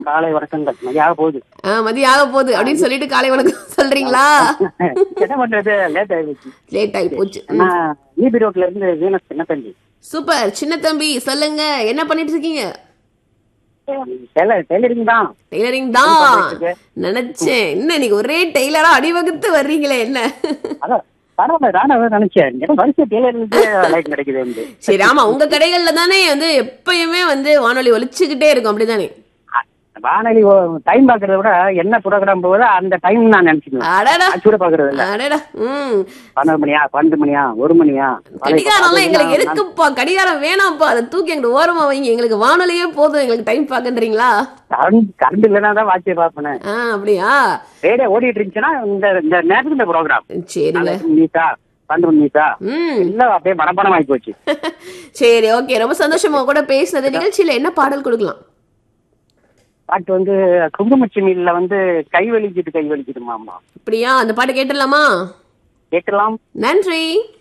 காலை வணக்கங்கள் மதியாக போகுது ஆ, மதியம் ஆக போகுது அப்படின்னு சொல்லிட்டு காலை வணக்கம் சொல்றீங்களா என்ன பண்றது லேட் ஆயிடுச்சு லேட் ஆகி போச்சு ஆனா ஈபி ரோட்ல இருந்து வீனஸ் சின்ன தம்பி சூப்பர் சின்ன தம்பி சொல்லுங்க என்ன பண்ணிட்டு இருக்கீங்க டெய்லர் டெய்லரிங் தான் டெய்லரிங் தான் நினைச்சேன் என்ன நீங்க ஒரே டெய்லரா அடிவகுத்து வர்றீங்களே என்ன அதான் பரவாயில்ல நானும் அதான் நினைச்சேன் ஏன்னா வரிசை டெய்லருக்கு லைக் கிடைக்குது வந்து சரி ஆமா உங்க கடைகள்ல தானே வந்து எப்பயுமே வந்து வானொலி ஒலிச்சுக்கிட்டே இருக்கும் அப்படிதானே வானொலி டைம் பாக்குறத விட என்ன புரோகிராம் போகுதோ அந்த டைம் நான் நினைச்சுக்குவேன் அடடா ஆக்சுவலா பாக்குறது இல்ல அடடா ம் பன்னெண்டு மணியா பன்னெண்டு மணியா ஒரு மணியா கடிகாரம்லாம் எங்களுக்கு எதுக்குப்பா கடிகாரம் வேணாம்ப்பா அதை தூக்கி எங்களுக்கு ஓரமா வைங்க எங்களுக்கு வானொலியே போதும் எங்களுக்கு டைம் பாக்குறீங்களா கரண்ட் கரண்ட் இல்லைன்னா தான் வாட்சியை பார்ப்பேன் ஆ அப்படியா ரேடியோ ஓடிட்டு இருந்துச்சுன்னா இந்த இந்த நேரத்துக்கு இந்த ப்ரோக்ராம் சரிங்க நீட்டா பன்னெண்டு நீட்டா ம் எல்லாம் அப்படியே மனப்படம் ஆகி போச்சு சரி ஓகே ரொம்ப சந்தோஷமா கூட பேசுனது நிகழ்ச்சியில என்ன பாடல் கொடுக்கலாம் பாட்டு வந்து குங்குமச்சிமில்ல வந்து கை வலிக்குது கை வலிக்குதுமா அம்மா அப்படியா அந்த பாட்டு கேட்டுடலாமா கேட்கலாம் நன்றி